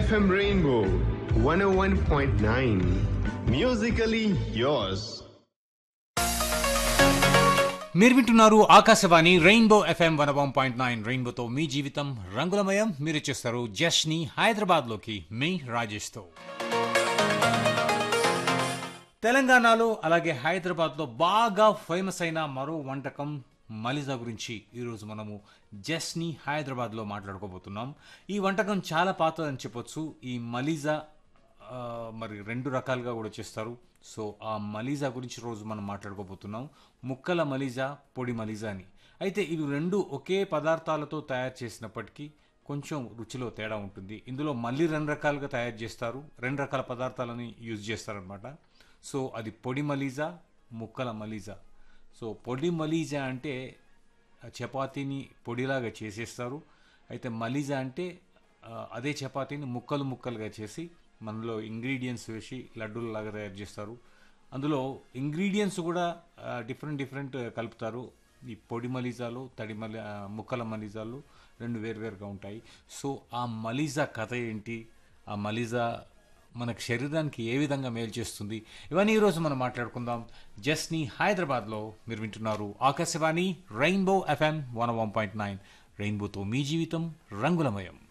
FM Rainbow 101.9. Musically yours. మీరు వింటున్నారు Akashvani Rainbow FM one one point nine రెయిన్బోతో మీ జీవితం రంగులమయం మీరు చేస్తారు జస్ని హైదరాబాద్లోకి మీ రాజేష్తో తెలంగాణలో అలాగే హైదరాబాద్లో బాగా ఫేమస్ అయిన మరో వంటకం మలిజా గురించి ఈరోజు మనము జస్ని హైదరాబాద్లో మాట్లాడుకోబోతున్నాం ఈ వంటకం చాలా పాతదని చెప్పొచ్చు ఈ మలిజా ఆ, మరి రెండు రకాలుగా కూడా చేస్తారు సో ఆ మలీజా గురించి రోజు మనం మాట్లాడుకోబోతున్నాం ముక్కల మలీజా పొడి మలీజా అని అయితే ఇవి రెండు ఒకే పదార్థాలతో తయారు చేసినప్పటికీ కొంచెం రుచిలో తేడా ఉంటుంది ఇందులో మళ్ళీ రెండు రకాలుగా తయారు చేస్తారు రెండు రకాల పదార్థాలని యూజ్ చేస్తారనమాట సో అది పొడి మలీజా ముక్కల మలీజా సో పొడి మలీజా అంటే ఆ చపాతీని పొడిలాగా చేసేస్తారు అయితే మలీజా అంటే ఆ, అదే చపాతీని ముక్కలు ముక్కలుగా చేసి మనలో ఇంగ్రీడియంట్స్ వేసి లడ్డూలలాగా తయారు చేస్తారు అందులో ఇంగ్రీడియంట్స్ కూడా డిఫరెంట్ డిఫరెంట్ కలుపుతారు ఈ పొడి మలీజాలు తడి మలి ఆ, ముక్కల మలీజాలు రెండు వేరువేరుగా ఉంటాయి సో ఆ మలీజా కథ ఏంటి ఆ మలీజా మనకు శరీరానికి ఏ విధంగా మేలు చేస్తుంది ఇవన్నీ ఈరోజు మనం మాట్లాడుకుందాం జస్ని హైదరాబాద్లో మీరు వింటున్నారు Akashvani Rainbow FM one one point nine రెయిన్బోతో మీ జీవితం రంగులమయం